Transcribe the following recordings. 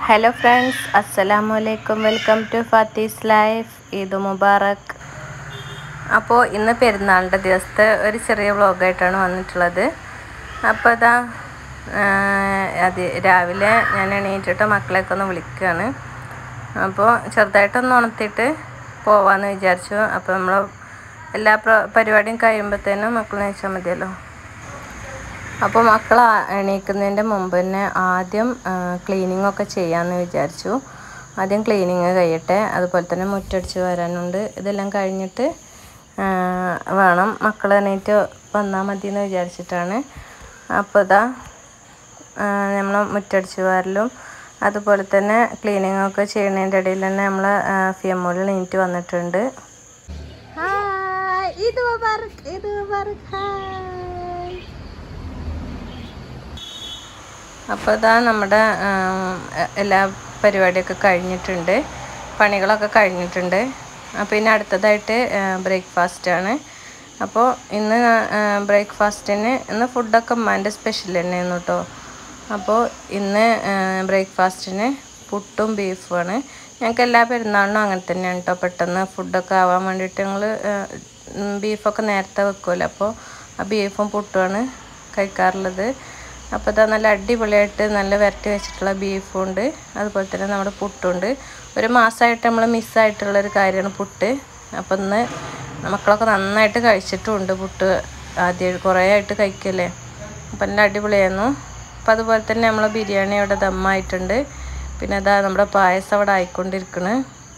hello friends അസ്സലാമു അലൈക്കും welcome to Fathi's life Eid മുബാറക് അപ്പോൾ ഇന്ന് പെരുന്നാളിൻ്റെ ദിവസത്തെ ഒരു ചെറിയ വ്ളോഗായിട്ടാണ് വന്നിട്ടുള്ളത് അപ്പോൾ ഇതാ അത് രാവിലെ ഞാൻ എണീറ്റിട്ട് മക്കളെയൊക്കെ ഒന്ന് വിളിക്കുകയാണ് അപ്പോൾ ചെറുതായിട്ടൊന്ന് ഉണർത്തിയിട്ട് പോവാമെന്ന് വിചാരിച്ചു അപ്പോൾ നമ്മൾ എല്ലാ പ്ര- പരിപാടിയും കഴിയുമ്പോഴത്തേനും മക്കൾ നയിച്ചാൽ മതിയല്ലോ അപ്പോൾ മക്കൾ എണീക്കുന്നതിൻ്റെ മുമ്പ് തന്നെ ആദ്യം ക്ലീനിങ് ഒക്കെ ചെയ്യാമെന്ന് വിചാരിച്ചു ആദ്യം ക്ലീനിങ് കഴിയട്ടെ അതുപോലെ തന്നെ മുറ്റടിച്ച് വരാനുണ്ട് ഇതെല്ലാം കഴിഞ്ഞിട്ട് ആ, വേണം മക്കൾ എണീറ്റ് വന്നാൽ മതി എന്ന് വിചാരിച്ചിട്ടാണ് അപ്പോൾ ഇതാ നമ്മൾ മുറ്റടിച്ച് വരലും അതുപോലെ തന്നെ ക്ലീനിങ് ഒക്കെ ചെയ്യുന്നതിൻ്റെ ഇടയിൽ തന്നെ നമ്മൾ ഫിയമ്മോളിൽ എണീറ്റ് വന്നിട്ടുണ്ട് ഹായ് ഇത് മുബാറക് ഇത് മുബാറക് ഹായ് അപ്പോൾ ഇതാ നമ്മുടെ ആം, എ- എല്ലാ പരിപാടിയൊക്കെ കഴിഞ്ഞിട്ടുണ്ട് പണികളൊക്കെ കഴിഞ്ഞിട്ടുണ്ട് അപ്പോൾ ഇനി അടുത്തതായിട്ട് ബ്രേക്ക്ഫാസ്റ്റാണ് അപ്പോൾ ഇന്ന് ബ്രേക്ക്ഫാസ്റ്റിന് ഇന്ന് ഫുഡൊക്കെ ഉമ്മാൻ്റെ സ്പെഷ്യൽ തന്നെയായിരുന്നു കേട്ടോ അപ്പോൾ ഇന്ന് ബ്രേക്ക്ഫാസ്റ്റിന് പുട്ടും ബീഫുമാണ് ഞങ്ങൾക്ക് എല്ലാ പെരുന്നാളിനും അങ്ങനെ തന്നെയാണ് കേട്ടോ പെട്ടെന്ന് ഫുഡൊക്കെ ആവാൻ വേണ്ടിയിട്ട് ഞങ്ങൾ ബീഫൊക്കെ നേരത്തെ വെക്കുമല്ലോ അപ്പോൾ ആ ബീഫും പുട്ടുമാണ് കഴിക്കാറുള്ളത് അപ്പോൾ ഇതാ നല്ല അടിപൊളിയായിട്ട് നല്ല വരട്ടി വെച്ചിട്ടുള്ള ബീഫും ഉണ്ട് അതുപോലെ തന്നെ നമ്മുടെ പുട്ടുണ്ട് ഒരു മാസമായിട്ട് നമ്മൾ മിസ്സായിട്ടുള്ളൊരു കാര്യമാണ് പുട്ട് അപ്പോൾ ഇന്ന് മക്കളൊക്കെ നന്നായിട്ട് കഴിച്ചിട്ടുമുണ്ട് പുട്ട് ആദ്യം കുറേ ആയിട്ട് കഴിക്കല്ലേ അപ്പം നല്ല അടിപൊളിയായിരുന്നു അപ്പോൾ അതുപോലെ തന്നെ നമ്മളെ ബിരിയാണി അവിടെ ദമ്മായിട്ടുണ്ട് പിന്നെ അതാ നമ്മുടെ പായസം അവിടെ ആയിക്കൊണ്ടിരിക്കണ്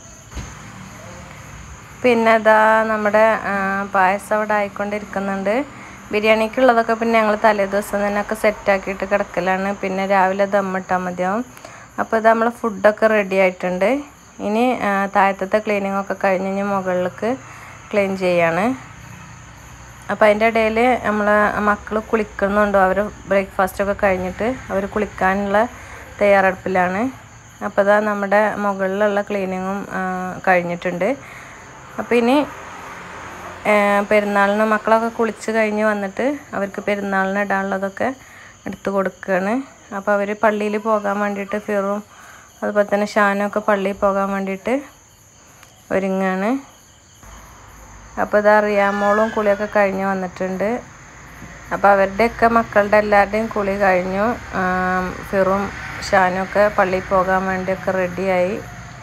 പിന്നെ അതാ നമ്മുടെ ആ, പായസം അവിടെ ആയിക്കൊണ്ടിരിക്കുന്നുണ്ട് ബിരിയാണിക്കുള്ളതൊക്കെ പിന്നെ ഞങ്ങൾ തലേദിവസം തന്നെ ഒക്കെ സെറ്റാക്കിയിട്ട് കിടക്കലാണ് പിന്നെ രാവിലെ ദമ്മിട്ടാൽ മതിയാവും അപ്പോൾ ഇത് നമ്മളെ ഫുഡൊക്കെ റെഡി ആയിട്ടുണ്ട് ഇനി ആ, താഴത്തത്തെ ക്ലീനിങ് ഒക്കെ കഴിഞ്ഞ് ഇനി മുകളിലേക്ക് ക്ലീൻ ചെയ്യാണ് അപ്പോൾ അതിൻ്റെ ഇടയിൽ നമ്മൾ മക്കൾ കുളിക്കുന്നുണ്ടോ അവർ ബ്രേക്ക്ഫാസ്റ്റൊക്കെ കഴിഞ്ഞിട്ട് അവർ കുളിക്കാനുള്ള തയ്യാറെടുപ്പിലാണ് അപ്പോൾ ഇതാ നമ്മുടെ മുകളിലുള്ള ക്ലീനിങ്ങും കഴിഞ്ഞിട്ടുണ്ട് അപ്പോൾ ഇനി ആ, പെരുന്നാളിന് മക്കളൊക്കെ കുളിച്ച് കഴിഞ്ഞ് വന്നിട്ട് അവർക്ക് പെരുന്നാളിന് ഇടാനുള്ളതൊക്കെ എടുത്ത് കൊടുക്കുകയാണ് അപ്പോൾ അവർ പള്ളിയിൽ പോകാൻ വേണ്ടിയിട്ട് ഫിറും അതുപോലെ തന്നെ ഷാനും ഒക്കെ പള്ളിയിൽ പോകാൻ വേണ്ടിയിട്ട് ഒരുങ്ങാണ് അപ്പോൾ ഇതാ റിയാമോളും കുളിയൊക്കെ കഴിഞ്ഞ് വന്നിട്ടുണ്ട് അപ്പോൾ അവരുടെയൊക്കെ മക്കളുടെ എല്ലാവരുടെയും കുളി കഴിഞ്ഞു ആം, ഫിറും ഷാനും ഒക്കെ പള്ളിയിൽ പോകാൻ വേണ്ടിയൊക്കെ റെഡിയായി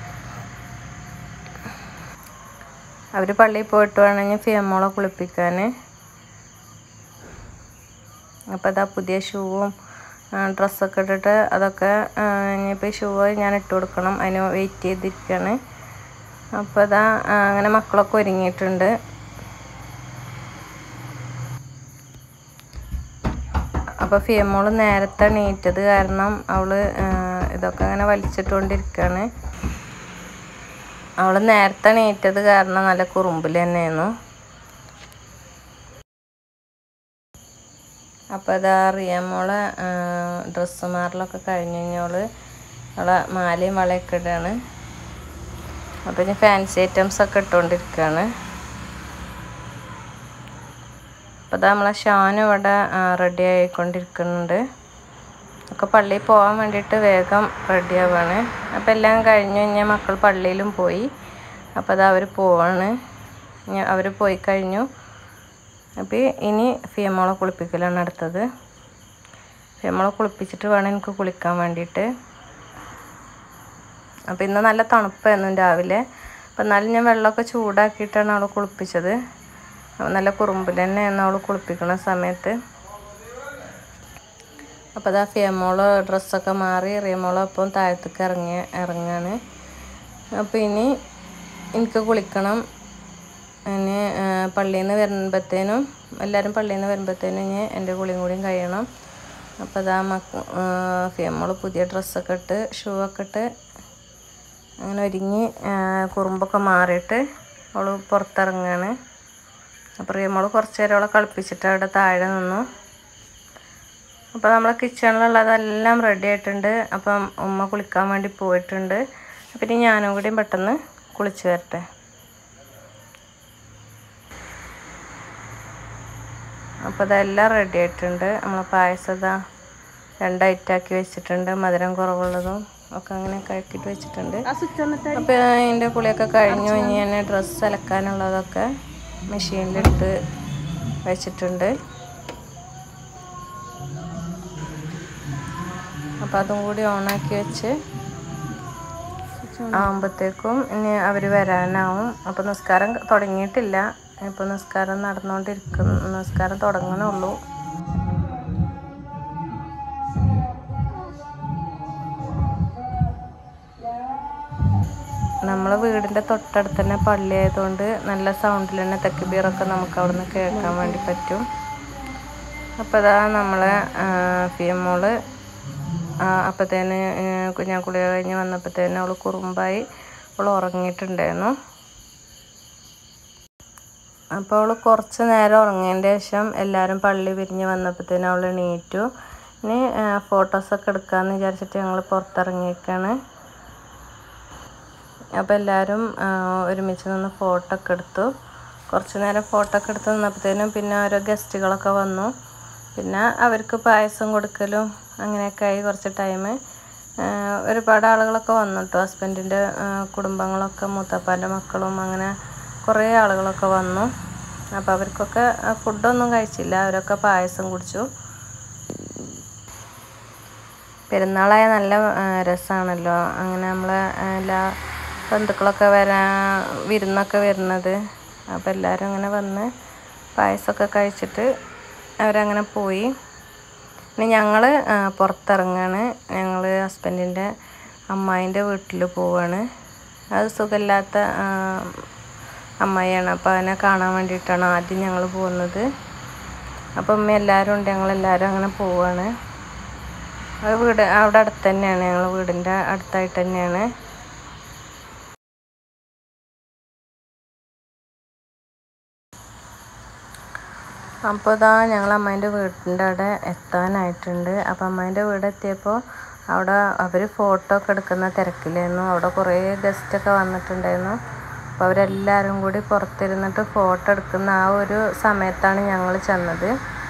അവർ പള്ളിയിൽ പോയിട്ട് വേണമെങ്കിൽ ഫിയമ്മോളെ കുളിപ്പിക്കാൻ അപ്പോൾ അതാ പുതിയ ഷൂവും ഡ്രസ്സൊക്കെ ഇട്ടിട്ട് അതൊക്കെ ആ, ഇനിയിപ്പോൾ ഷൂ ഞാൻ ഇട്ട് കൊടുക്കണം അതിന് വെയിറ്റ് ചെയ്തിരിക്കുകയാണ് അപ്പോൾ അതാ ആ, അങ്ങനെ മക്കളൊക്കെ ഒരുങ്ങിയിട്ടുണ്ട് അപ്പോൾ ഫിയമ്മോള് നേരത്തെ എണീറ്റത് കാരണം അവൾ ഇതൊക്കെ അങ്ങനെ വലിച്ചിട്ടുകൊണ്ടിരിക്കുകയാണ് അവൾ നേരത്തെ എണീറ്റത് കാരണം നല്ല കുറുമ്പിൽ തന്നെയായിരുന്നു അപ്പോൾ അതാ റിയമോളെ ഡ്രസ്സ് മാറലൊക്കെ കഴിഞ്ഞ് കഴിഞ്ഞോള് അവളെ മാലയും വളയൊക്കെ ഇടുകയാണ് അപ്പോൾ ഇനി ഫാൻസി ഐറ്റംസ് ഒക്കെ ഇട്ടുകൊണ്ടിരിക്കുകയാണ് അപ്പോൾ അതാ നമ്മളെ ഷാനും ഇവിടെ റെഡി ആയിക്കൊണ്ടിരിക്കുന്നുണ്ട് ഒക്കെ പള്ളിയിൽ പോകാൻ വേണ്ടിയിട്ട് വേഗം റെഡി ആവുകയാണ് അപ്പോൾ എല്ലാം കഴിഞ്ഞ് കഴിഞ്ഞാൽ മക്കൾ പള്ളിയിലും പോയി അപ്പോൾ അത് അവർ പോവാണ് അവർ പോയി കഴിഞ്ഞു അപ്പോൾ ഇനി ഫിയമ്മോളെ കുളിപ്പിക്കലാണ് അടുത്തത് ഫിയമ്മോളെ കുളിപ്പിച്ചിട്ട് വേണം എനിക്ക് കുളിക്കാൻ വേണ്ടിയിട്ട് അപ്പോൾ ഇന്ന് നല്ല തണുപ്പായിരുന്നു രാവിലെ അപ്പോൾ എന്നാലും ഞാൻ വെള്ളമൊക്കെ ചൂടാക്കിയിട്ടാണ് അവളെ കുളിപ്പിച്ചത് അപ്പോൾ നല്ല കുറുമ്പിൽ തന്നെയായിരുന്നു അവൾ കുളിപ്പിക്കുന്ന സമയത്ത് അപ്പോൾ അതാ ഫിയമോള് ഡ്രസ്സൊക്കെ മാറി റിയമോള് അപ്പം താഴത്തേക്ക് ഇറങ്ങി ഇറങ്ങാണ് അപ്പോൾ ഇനി എനിക്ക് കുളിക്കണം ഇനി പള്ളിയിൽ നിന്ന് വരുമ്പോഴത്തേനും എല്ലാവരും പള്ളിയിൽ നിന്ന് വരുമ്പോഴത്തേനും ഇനി എൻ്റെ കുളിയും കൂടിയും കഴിയണം അപ്പോൾ അതാ മക്ക ഫിയമോള് പുതിയ ഡ്രസ്സൊക്കെ ഇട്ട് ഷൂ ഒക്കെ ഇട്ട് അങ്ങനെ ഒരുങ്ങി ആ, കുറുമ്പൊക്കെ മാറിയിട്ട് അവൾ പുറത്തിറങ്ങുകയാണ് അപ്പോൾ റിയമോള് കുറച്ച് നേരം അവളെ കളിപ്പിച്ചിട്ട് അവിടെ താഴെ നിന്നു അപ്പോൾ നമ്മളെ കിച്ചണിലുള്ളതെല്ലാം റെഡി ആയിട്ടുണ്ട് അപ്പം ഉമ്മ കുളിക്കാൻ വേണ്ടി പോയിട്ടുണ്ട് അപ്പം ഇനി ഞാനും കൂടിയും പെട്ടെന്ന് കുളിച്ച് വരട്ടെ അപ്പോൾ ഇതെല്ലാം റെഡി ആയിട്ടുണ്ട് നമ്മളെ പായസം ഇതാ രണ്ട് ഐറ്റാക്കി വെച്ചിട്ടുണ്ട് മധുരം കുറവുള്ളതും ഒക്കെ അങ്ങനെ കഴുകിയിട്ട് വെച്ചിട്ടുണ്ട് ആ സ്വിച്ച് എന്നിട്ട് അപ്പോൾ അതിൻ്റെ കുളിയൊക്കെ കഴിഞ്ഞു ഇനി ഞാൻ ഡ്രസ്സ് അലക്കാനുള്ളതൊക്കെ മെഷീനിലിട്ട് വെച്ചിട്ടുണ്ട് അപ്പോൾ അതും കൂടി ഓണാക്കി വെച്ച് ആകുമ്പോഴത്തേക്കും ഇനി അവർ വരാനാവും അപ്പോൾ നിസ്കാരം തുടങ്ങിയിട്ടില്ല ഇപ്പോൾ നിസ്കാരം നടന്നുകൊണ്ടിരിക്കുന്നു നിസ്കാരം തുടങ്ങണുള്ളൂ നമ്മളെ വീടിൻ്റെ തൊട്ടടുത്ത് തന്നെ പള്ളി ആയതുകൊണ്ട് നല്ല സൗണ്ടിൽ തന്നെ തെക്കുബീറൊക്കെ നമുക്ക് അവിടെ നിന്ന് കേൾക്കാൻ വേണ്ടി പറ്റും അപ്പോൾ ഇതാ നമ്മളെ ഫിയമ്മോള് അപ്പോഴത്തേന് ഞാൻ കുളിക കഴിഞ്ഞ് വന്നപ്പോഴത്തേന് അവൾ കുറുമ്പായി അവൾ ഉറങ്ങിയിട്ടുണ്ടായിരുന്നു അപ്പോൾ അവൾ കുറച്ച് നേരം ഉറങ്ങിയതിൻ്റെ ശേഷം എല്ലാവരും പള്ളി പിരിഞ്ഞ് വന്നപ്പോഴത്തേനും അവൾ എണീറ്റു ഇനി ഫോട്ടോസൊക്കെ എടുക്കാമെന്ന് വിചാരിച്ചിട്ട് ഞങ്ങൾ പുറത്തിറങ്ങിയേക്കാണ് അപ്പോൾ എല്ലാവരും ഒരുമിച്ച് നിന്ന് ഫോട്ടോ ഒക്കെ എടുത്തു കുറച്ച് നേരം ഫോട്ടോ ഒക്കെ എടുത്ത് നിന്നപ്പോഴത്തേനും പിന്നെ ഓരോ ഗസ്റ്റുകളൊക്കെ വന്നു പിന്നെ അവർക്ക് പായസം കൊടുക്കലും അങ്ങനെയൊക്കെ ആയി കുറച്ച് ടൈം ഒരുപാട് ആളുകളൊക്കെ വന്നു കേട്ടോ ഹസ്ബൻഡിൻ്റെ കുടുംബങ്ങളൊക്കെ മൂത്തപ്പാൻ്റെ മക്കളും അങ്ങനെ കുറേ ആളുകളൊക്കെ വന്നു അപ്പോൾ അവർക്കൊക്കെ ഫുഡൊന്നും കഴിച്ചില്ല അവരൊക്കെ പായസം കുടിച്ചു പെരുന്നാളായ നല്ല രസമാണല്ലോ അങ്ങനെ നമ്മളെ എല്ലാ ബന്ധുക്കളൊക്കെ വരാ വിരുന്നൊക്കെ വരുന്നത് അപ്പോൾ എല്ലാവരും അങ്ങനെ വന്ന് പായസമൊക്കെ കഴിച്ചിട്ട് അവരങ്ങനെ പോയി ഇനി ഞങ്ങൾ പുറത്തിറങ്ങാണ് ഞങ്ങൾ ഹസ്ബൻഡിൻ്റെ അമ്മായിൻ്റെ വീട്ടിൽ പോവാണ് അത് സുഖമില്ലാത്ത അമ്മായിയാണ് അപ്പോൾ അതിനെ കാണാൻ വേണ്ടിയിട്ടാണ് ആദ്യം ഞങ്ങൾ പോകുന്നത് അപ്പം ഉമ്മ എല്ലാവരും ഉണ്ട് ഞങ്ങളെല്ലാവരും അങ്ങനെ പോവാണ് അത് വീട് അവിടെ അടുത്ത് തന്നെയാണ് ഞങ്ങൾ വീടിൻ്റെ അടുത്തായിട്ട് തന്നെയാണ് അപ്പോൾ ഇതാ ഞങ്ങൾ അമ്മേൻ്റെ വീടിൻ്റെ അവിടെ എത്താനായിട്ടുണ്ട് അപ്പോൾ അമ്മേൻ്റെ വീട് എത്തിയപ്പോൾ അവിടെ അവർ ഫോട്ടോ ഒക്കെ എടുക്കുന്ന തിരക്കിലായിരുന്നു അവിടെ കുറേ ഗസ്റ്റൊക്കെ വന്നിട്ടുണ്ടായിരുന്നു അപ്പോൾ അവരെല്ലാവരും കൂടി പുറത്തിരുന്നിട്ട് ഫോട്ടോ എടുക്കുന്ന ആ ഒരു സമയത്താണ് ഞങ്ങൾ ചെന്നത്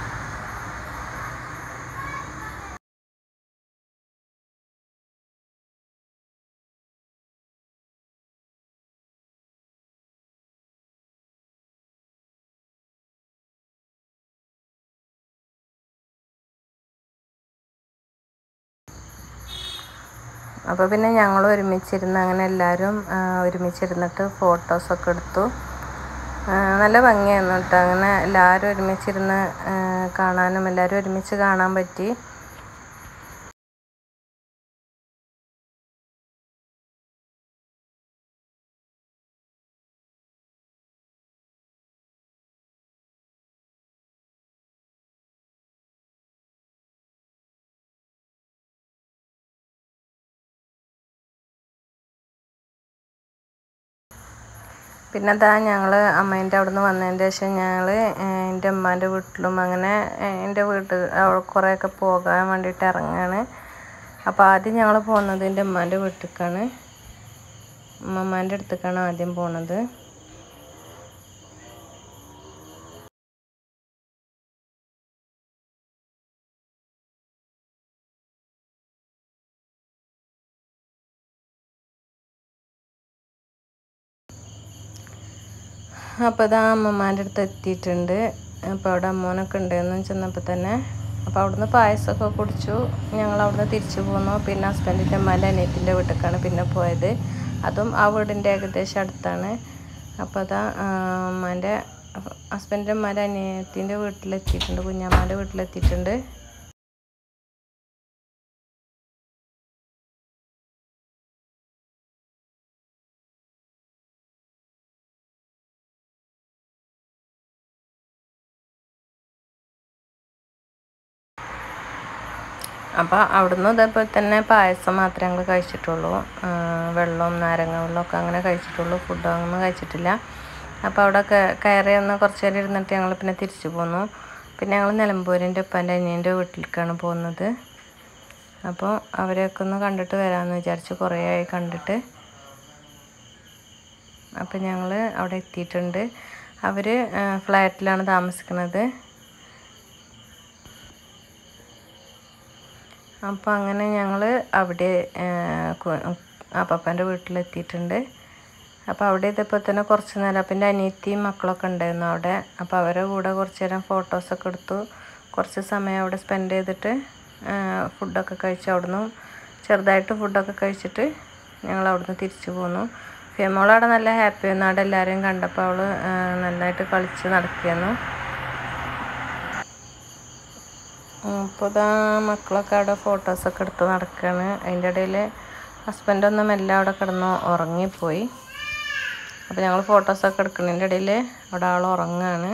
അപ്പോൾ പിന്നെ ഞങ്ങൾ ഒരുമിച്ചിരുന്ന് അങ്ങനെ എല്ലാവരും ഒരുമിച്ചിരുന്നിട്ട് ഫോട്ടോസൊക്കെ എടുത്തു നല്ല ഭംഗിയായിരുന്നു കേട്ടോ അങ്ങനെ എല്ലാവരും ഒരുമിച്ചിരുന്ന് കാണാനും എല്ലാവരും ഒരുമിച്ച് കാണാൻ പറ്റി പിന്നെ അതാ ഞങ്ങൾ അമ്മേൻ്റെ അവിടെ നിന്ന് വന്നതിൻ്റെ ശേഷം ഞങ്ങൾ എൻ്റെ ഉമ്മാൻ്റെ വീട്ടിലും അങ്ങനെ എൻ്റെ വീട്ട് അവിടെ കുറേയൊക്കെ പോകാൻ വേണ്ടിയിട്ട് ഇറങ്ങുകയാണ് അപ്പോൾ ആദ്യം ഞങ്ങൾ പോകുന്നത് എൻ്റെ ഉമ്മാൻ്റെ വീട്ടിലേക്കാണ് ഉമ്മമാൻ്റെ അടുത്തേക്കാണ് ആദ്യം പോണത് അപ്പോൾ ഇതാ അമ്മമാൻ്റെ അടുത്ത് എത്തിയിട്ടുണ്ട് അപ്പോൾ അവിടെ അമ്മോനൊക്കെ ഉണ്ടായിരുന്നു ചെന്നപ്പോൾ തന്നെ അപ്പോൾ അവിടുന്ന് പായസമൊക്കെ കുടിച്ചു ഞങ്ങൾ അവിടുന്ന് തിരിച്ചു പോന്നു പിന്നെ ഹസ്ബൻഡിൻ്റെ അമ്മേൻ്റെ അനിയത്തിൻ്റെ വീട്ടിലേക്കാണ് പിന്നെ പോയത് അതും ആ വീടിൻ്റെ ഏകദേശം അടുത്താണ് അപ്പോൾ അതാ അമ്മേൻ്റെ ഹസ്ബൻഡിൻ്റെ അമ്മേൻ്റെ അനിയത്തിൻ്റെ വീട്ടിലെത്തിയിട്ടുണ്ട് കുഞ്ഞമ്മേൻ്റെ വീട്ടിലെത്തിയിട്ടുണ്ട് അപ്പോൾ അവിടുന്ന് ഇതേപോലെ തന്നെ പായസം മാത്രമേ ഞങ്ങൾ കഴിച്ചിട്ടുള്ളൂ വെള്ളവും നാരങ്ങ വെള്ളമൊക്കെ അങ്ങനെ കഴിച്ചിട്ടുള്ളൂ ഫുഡ് ഒന്നും കഴിച്ചിട്ടില്ല അപ്പോൾ അവിടെ കയറി ഒന്ന് കുറച്ച് നേരം ഇരുന്നിട്ട് ഞങ്ങൾ പിന്നെ തിരിച്ചു പോന്നു പിന്നെ ഞങ്ങൾ നിലമ്പൂരിൻ്റെ ഉപ്പാൻ്റെ അനിയൻ്റെ വീട്ടിലേക്കാണ് പോകുന്നത് അപ്പോൾ അവരെയൊക്കെ ഒന്ന് കണ്ടിട്ട് വരാമെന്ന് വിചാരിച്ചു കുറേ ആയി കണ്ടിട്ട് അപ്പോൾ ഞങ്ങൾ അവിടെ എത്തിയിട്ടുണ്ട് അവർ ഫ്ലാറ്റിലാണ് താമസിക്കുന്നത് അപ്പോൾ അങ്ങനെ ഞങ്ങൾ അവിടെ അപ്പപ്പൻ്റെ വീട്ടിലെത്തിയിട്ടുണ്ട് അപ്പോൾ അവിടെ ഇതപ്പോൾ തന്നെ കുറച്ച് നേരം അപ്പം എൻ്റെ അനിയത്തിയും മക്കളൊക്കെ ഉണ്ടായിരുന്നു അവിടെ അപ്പോൾ അവരുടെ കൂടെ കുറച്ച് നേരം ഫോട്ടോസൊക്കെ എടുത്തു കുറച്ച് സമയം അവിടെ സ്പെൻഡ് ചെയ്തിട്ട് ഫുഡൊക്കെ കഴിച്ച് അവിടുന്ന് ചെറുതായിട്ട് ഫുഡൊക്കെ കഴിച്ചിട്ട് ഞങ്ങൾ അവിടുന്ന് തിരിച്ചു പോന്നു ഫെമോളവിടെ നല്ല ഹാപ്പി ആയിരുന്നു അവിടെ എല്ലാവരെയും കണ്ടപ്പോൾ അവൾ നന്നായിട്ട് കളിച്ച് നടക്കുകയായിരുന്നു ഇപ്പോൾ ഇതാ മക്കളൊക്കെ അവിടെ ഫോട്ടോസൊക്കെ എടുത്ത് നടക്കുകയാണ് അതിൻ്റെ ഇടയിൽ ഹസ്ബൻഡൊന്നും എല്ലാം അവിടെ കിടന്ന് ഉറങ്ങിപ്പോയി അപ്പോൾ ഞങ്ങൾ ഫോട്ടോസൊക്കെ എടുക്കുന്നതിൻ്റെ ഇടയിൽ അവിടെ ആൾ ഉറങ്ങുകയാണ്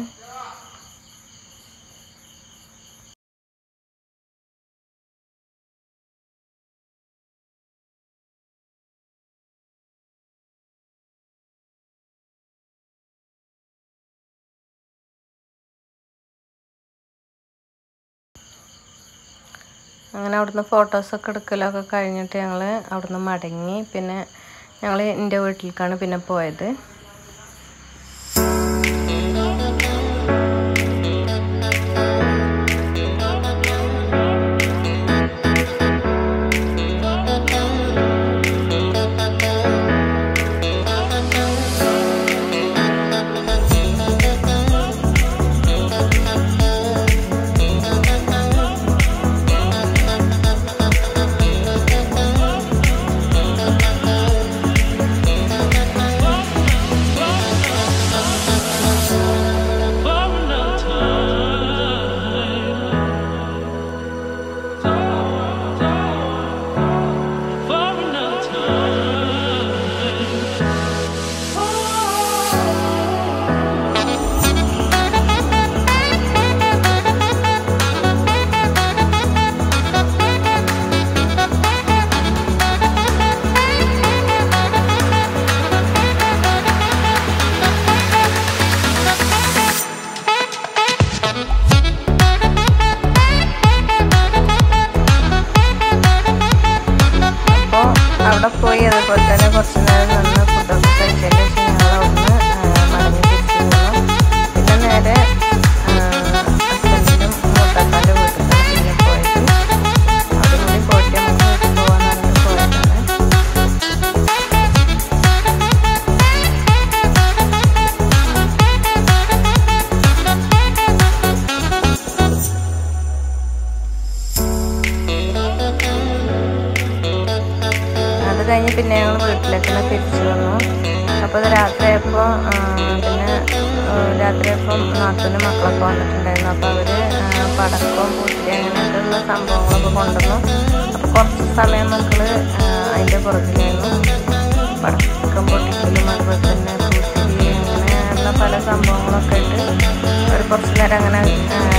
അങ്ങനെ അവിടുന്ന് ഫോട്ടോസൊക്കെ എടുക്കലൊക്കെ കഴിഞ്ഞിട്ട് ഞങ്ങൾ അവിടുന്ന് മടങ്ങി പിന്നെ ഞങ്ങൾ എൻ്റെ വീട്ടിലേക്കാണ് പിന്നെ പോയത് അപ്പോൾ അവിടെ പോയി അതുപോലെ തന്നെ കുറച്ച് നേരം നിന്ന് ഫുഡൊക്കെ കഴിച്ചതിന് ശേഷം ഞങ്ങൾ അവിടുന്ന് മടങ്ങി തിരിച്ചു പോന്നു പിന്നെ നേരെ ഹസ്ബൻഡിനും മൂത്താപ്പാൻ്റെ വീട്ടിലാണ് പിന്നെ പോയത് അവിടെ കൂടി പോയിട്ട് നമുക്ക് വീട്ടിൽ പോകാന്ന് പറഞ്ഞ് പോയതാണ് അത് കഴിഞ്ഞ് പിന്നെ ഞങ്ങൾ വീട്ടിലേക്ക് തന്നെ തിരിച്ചു വന്നു അപ്പോൾ അത് രാത്രിയായപ്പോൾ പിന്നെ രാത്രിയായപ്പം നാത്തൂൻ്റെ മക്കളൊക്കെ വന്നിട്ടുണ്ടായിരുന്നു അപ്പോൾ അവർ പടക്കവും പൂത്തി അങ്ങനെയൊക്കെയുള്ള സംഭവങ്ങളൊക്കെ കൊണ്ടുവന്നു അപ്പോൾ കുറച്ച് സമയം മക്കൾ അതിൻ്റെ പുറകിലായിരുന്നു പടക്കം പൊട്ടിക്കലും അതുപോലെ തന്നെ പൂത്തിരി അങ്ങനെയുള്ള പല സംഭവങ്ങളൊക്കെ ആയിട്ട് അവർ കുറച്ച് നേരം അങ്ങനെ